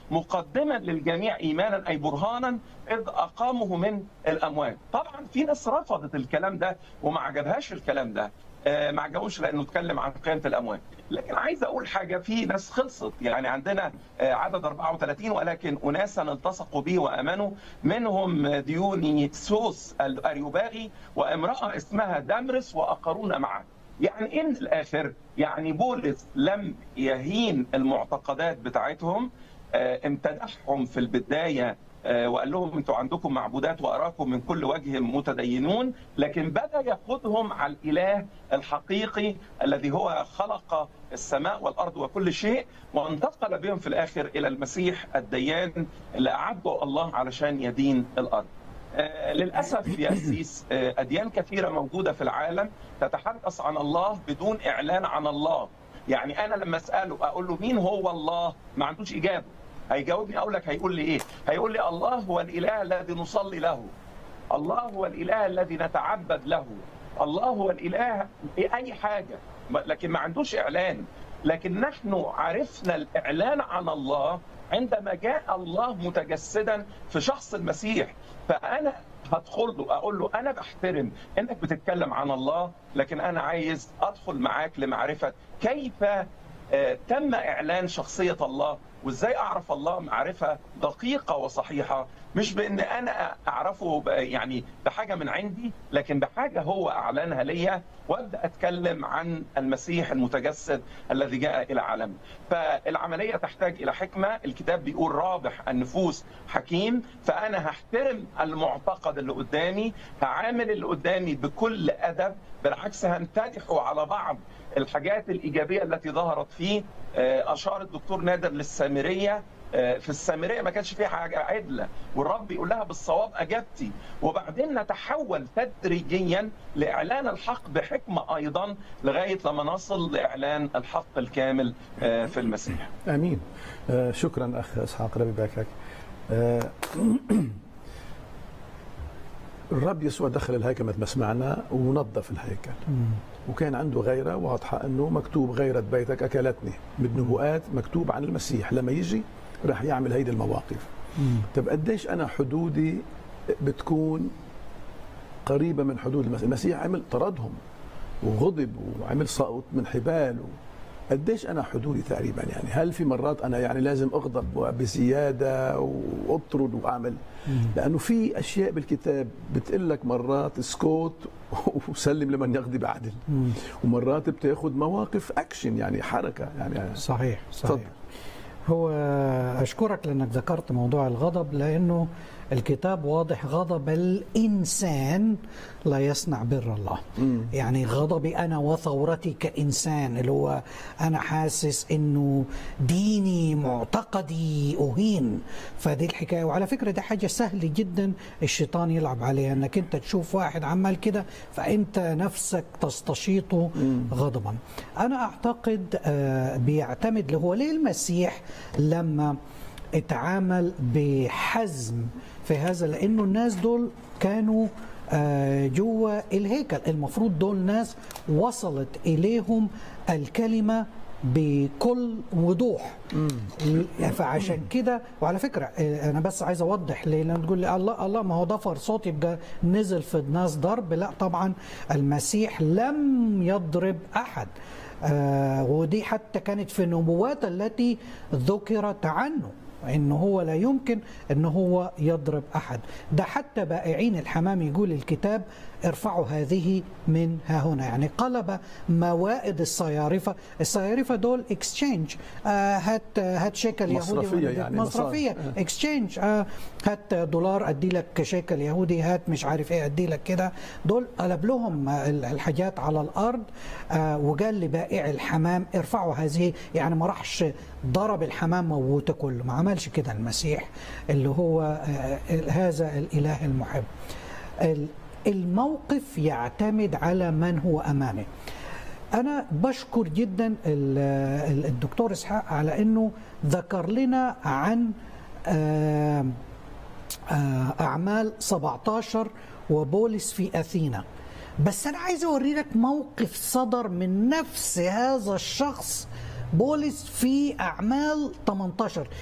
مقدما للجميع ايمانا اي برهانا اذ اقامه من الاموات طبعا في ناس رفضت الكلام ده وما عجبهاش الكلام ده آه، ما عجبوش لانه اتكلم عن قيامه الاموات لكن عايز اقول حاجه في ناس خلصت يعني عندنا آه، عدد 34 ولكن اناسا التصقوا به وامنوا منهم ديونيسوس الاريوباغي وامراه اسمها دامرس واخرون معه يعني ايه من الاخر يعني بولس لم يهين المعتقدات بتاعتهم آه، امتدحهم في البدايه آه، وقال لهم انتوا عندكم معبودات واراكم من كل وجه متدينون لكن بدا ياخذهم على الاله الحقيقي الذي هو خلق السماء والارض وكل شيء وانتقل بهم في الاخر الى المسيح الديان اللي اعده الله علشان يدين الارض. آه، للاسف يا اسيس آه، اديان كثيره موجوده في العالم تتحدث عن الله بدون اعلان عن الله. يعني انا لما اساله اقول له مين هو الله؟ ما عندوش اجابه. هيجاوبني اقول لك هيقول لي ايه؟ هيقول لي الله هو الاله الذي نصلي له. الله هو الاله الذي نتعبد له. الله هو الاله اي حاجه لكن ما عندوش اعلان. لكن نحن عرفنا الاعلان عن الله عندما جاء الله متجسدا في شخص المسيح فانا هدخل له اقول له انا بحترم انك بتتكلم عن الله لكن انا عايز ادخل معاك لمعرفه كيف آه، تم اعلان شخصيه الله وازاي اعرف الله معرفه دقيقه وصحيحه مش بان انا اعرفه ب- يعني بحاجه من عندي لكن بحاجه هو اعلنها ليا وابدا اتكلم عن المسيح المتجسد الذي جاء الى العالم فالعمليه تحتاج الى حكمه الكتاب بيقول رابح النفوس حكيم فانا هحترم المعتقد اللي قدامي هعامل اللي قدامي بكل ادب بالعكس همتدحه على بعض الحاجات الايجابيه التي ظهرت فيه آه، اشار الدكتور نادر للسامريه آه، في السامريه ما كانش فيها حاجه عدله والرب يقول لها بالصواب اجبتي وبعدين نتحول تدريجيا لاعلان الحق بحكمه ايضا لغايه لما نصل لاعلان الحق الكامل آه، في المسيح امين آه شكرا اخ اسحاق ربي يبارك لك آه الرب يسوع دخل الهيكل مثل ما سمعنا ونظف الهيكل وكان عنده غيرة واضحة أنه مكتوب غيرة بيتك أكلتني بالنبوءات مكتوب عن المسيح لما يجي راح يعمل هيدي المواقف طب قديش أنا حدودي بتكون قريبة من حدود المسيح المسيح عمل طردهم وغضب وعمل سقط من حبال و... قديش انا حدودي تقريبا يعني هل في مرات انا يعني لازم اغضب بزياده واطرد واعمل لانه في اشياء بالكتاب بتقول لك مرات اسكت وسلم لمن يقضي بعدل ومرات بتاخذ مواقف اكشن يعني حركه يعني صحيح تفضل. صحيح هو أشكرك لأنك ذكرت موضوع الغضب لأنه الكتاب واضح غضب الإنسان لا يصنع بر الله يعني غضبي أنا وثورتي كإنسان اللي هو أنا حاسس أنه ديني معتقدي أهين فدي الحكاية وعلى فكرة دي حاجة سهلة جدا الشيطان يلعب عليها أنك أنت تشوف واحد عمال كده فأنت نفسك تستشيطه غضبا أنا أعتقد آه، بيعتمد اللي هو ليه المسيح لما اتعامل بحزم في هذا لانه الناس دول كانوا آه، جوه الهيكل المفروض دول ناس وصلت اليهم الكلمه بكل وضوح فعشان كده وعلى فكره آه، انا بس عايز اوضح ليه لان تقول لي الله الله ما هو ضفر صوت يبقى نزل في الناس ضرب لا طبعا المسيح لم يضرب احد آه ودي حتى كانت في النبوات التي ذكرت عنه انه هو لا يمكن ان هو يضرب احد ده حتى بائعين الحمام يقول الكتاب ارفعوا هذه من ها هنا يعني قلب موائد الصيارفه الصيارفه دول اكسشينج آه هات هات شيكل يهودي مصرفية وأنا- يعني، مصرفيه مصاري. اكسشينج آه هات دولار ادي لك شيكل يهودي هات مش عارف ايه ادي لك كده دول قلب لهم آه، الحاجات على الارض آه وقال لبائع الحمام ارفعوا هذه يعني ما راحش ضرب الحمام موته كله ما عملش كده المسيح اللي هو آه هذا الاله المحب ال- الموقف يعتمد على من هو امامه انا بشكر جدا ال- ال- الدكتور اسحاق على انه ذكر لنا عن آه، آه، اعمال 17 وبولس في اثينا بس انا عايز اوري لك موقف صدر من نفس هذا الشخص بولس في اعمال 18